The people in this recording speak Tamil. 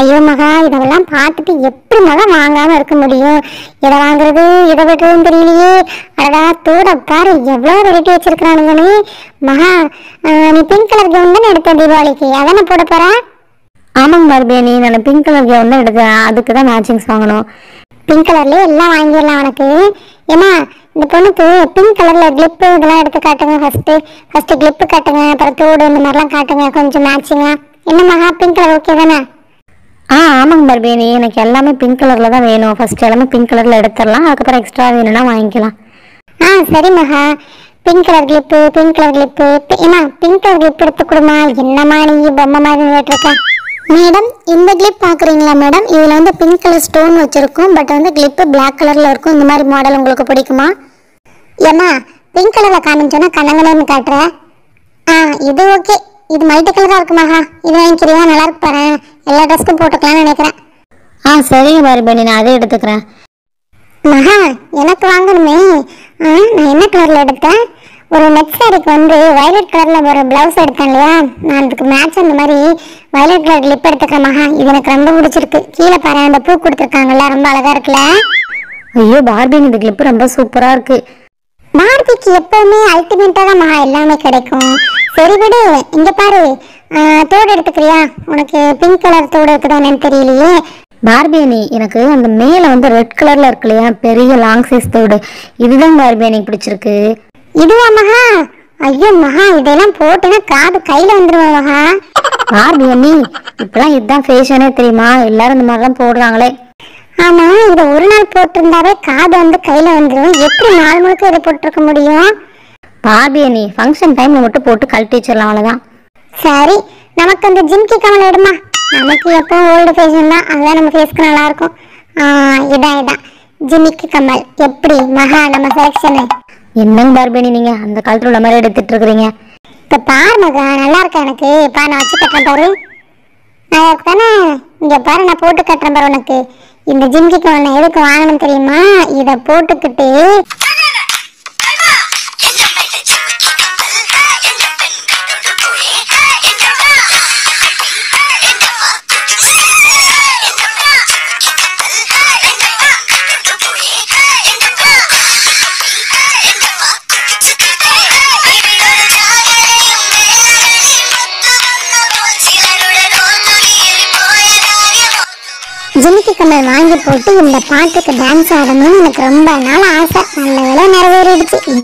ஐயோ மகா இதெல்லாம் பார்த்துட்டு எப்படி மகா வாங்காம இருக்க முடியும் இதை வாங்குறது இதை விடுறதுன்னு தெரியலையே அடடா தூர பாரு எவ்வளோ வெரைட்டி வச்சிருக்கிறானுங்கன்னு மகா ஆஹ், நீ பிங்க் கலர் கவுன் தானே எடுத்த தீபாவளிக்கு அதானே போட போற ஆமாங்க பார்பியானி நான் பிங்க் கலர் கவுன் தான் எடுத்தேன் அதுக்கு தான் மேட்சிங்ஸ் வாங்கணும் பிங்க் கலர்லயே எல்லாம் வாங்கிடலாம் உனக்கு ஏன்னா இந்த பொண்ணுக்கு பிங்க் கலர்ல கிளிப்பு இதெல்லாம் எடுத்து காட்டுங்க ஃபர்ஸ்ட் ஃபர்ஸ்ட் கிளிப்பு காட்டுங்க அப்புறம் தோடு இந்த மாதிரிலாம் காட்டுங்க கொஞ்சம் மேட்சிங்கா என்ன மகா பிங்க் கலர் ஓகே தானே ஆ ஆமாங்க பார்பியானி எனக்கு எல்லாமே பிங்க் கலரில் தான் வேணும் ஃபர்ஸ்ட் எல்லாமே பிங்க் கலரில் எடுத்துடலாம் அதுக்கப்புறம் எக்ஸ்ட்ரா வேணும்னா வாங்கிக்கலாம் ஆ சரி மகா pink colour clip pink colour clip ஏமா பிங்க் கலர் கிளிப் எடுத்து கொடுமா என்னம்மா நீ பொம்மை மாதிரி கேட்டிருக்க மேடம் இந்த கிளிப் பார்க்குறீங்களா மேடம் இதில் வந்து பிங்க் கலர் ஸ்டோன் வச்சுருக்கும் பட் வந்து கிளிப்பு Black கலரில் இருக்கும் இந்த மாதிரி மாடல் உங்களுக்கு பிடிக்குமா ஏம்மா பிங்க் கலரில் காமிச்சோன்னா கண்ணங்கன்னு காட்டுற ஆ இது ஓகே இது மல்டி கலராக இருக்கு மகா இது வாங்கிக்கிறியா நல்லா இருக்கு பாரு எல்லா ட்ரெஸ்க்கும் போட்டுக்கலாம்னு நினைக்கிறேன் ஆ சரிங்க பார்பியானி நான் அதை எடுத்துக்கிறேன் மகா எனக்கு வாங்கணுமே ஆ, நான் என்ன கலர்ல எடுத்தேன் ஒரு நெட் சாரிக்கு வந்து வயலட் கலர்ல ஒரு பிளவுஸ் எடுத்தேன் இல்லையா நான் அதுக்கு மேட்ச் அந்த மாதிரி வயலட் கலர் லிப் எடுத்துக்கிறேன் மகா இது எனக்கு ரொம்ப பிடிச்சிருக்கு கீழே பாரு அந்த பூ கொடுத்துருக்காங்கல்ல ரொம்ப அழகா இருக்குல்ல ஐயோ பார்பியானி இந்த கிளிப்பு ரொம்ப சூப்பராக இருக்கு பார்பிக்கு எப்பவுமே அல்டிமேட்டா தான் மகா எல்லாமே கிடைக்கும் சரி விடு இங்க பாரு ஆ, தோடு எடுத்துக்கிறியா உனக்கு பிங்க் கலர் தோடு இருக்குதா என்னன்னு தெரியலையே பார்பியானி எனக்கு அந்த மேலே வந்து ரெட் கலரில் இருக்கு இல்லையா பெரிய லாங் சைஸ் தோடு இதுதான் பார்பியானி பிடிச்சிருக்கு இதுவா மகா ஐயோ மகா இதெல்லாம் போட்டுனா காது கையில வந்துருவா மகா பார்பியானி இப்பெல்லாம் இதுதான் ஃபேஷனே தெரியுமா எல்லாரும் இந்த மாதிரிலாம் போடுறாங்களே ஆனா இத ஒரு நாள் போட்டிருந்தாவே காது வந்து கையில வந்துடும் எப்படி நாள் முழுக்க இதை போட்டிருக்க முடியும் பார்பியானி ஃபங்க்ஷன் டைமில் மட்டும் போட்டு கழட்டி வச்சிடலாம் அவ்வளோதான் சரி நமக்கு அந்த ஜிம்கி கமல் எடுமா நமக்கு எப்போ ஓல்டு ஃபேஷன் தான் அதுதான் நம்ம ஃபேஸ்க்கு நல்லா இருக்கும் ஆ, இதான் இதான் ஜிமிக்கி கமல் எப்படி மகா நம்ம செலெக்ஷனு என்னங்க பார்பியானி நீங்கள் அந்த காலத்தில் உள்ள மாதிரி எடுத்துட்டு இருக்கிறீங்க இப்ப பாரு மகா நல்லா இருக்கா எனக்கு பா நான் வச்சு கட்டுறேன் பாரு நல்லா தானே இங்க பாரு நான் போட்டு கட்டுறேன் பாரு உனக்கு இந்த ஜிம்கி கமல் நான் எதுக்கு வாங்கணும் தெரியுமா இத போட்டுக்கிட்டு ஜிமிக்கி கமல் வாங்கி போட்டு இந்த பாட்டுக்கு டான்ஸ் ஆடணும்னு எனக்கு ரொம்ப நாள் ஆசை நல்ல வேலை நிறைவேறிடுச்சு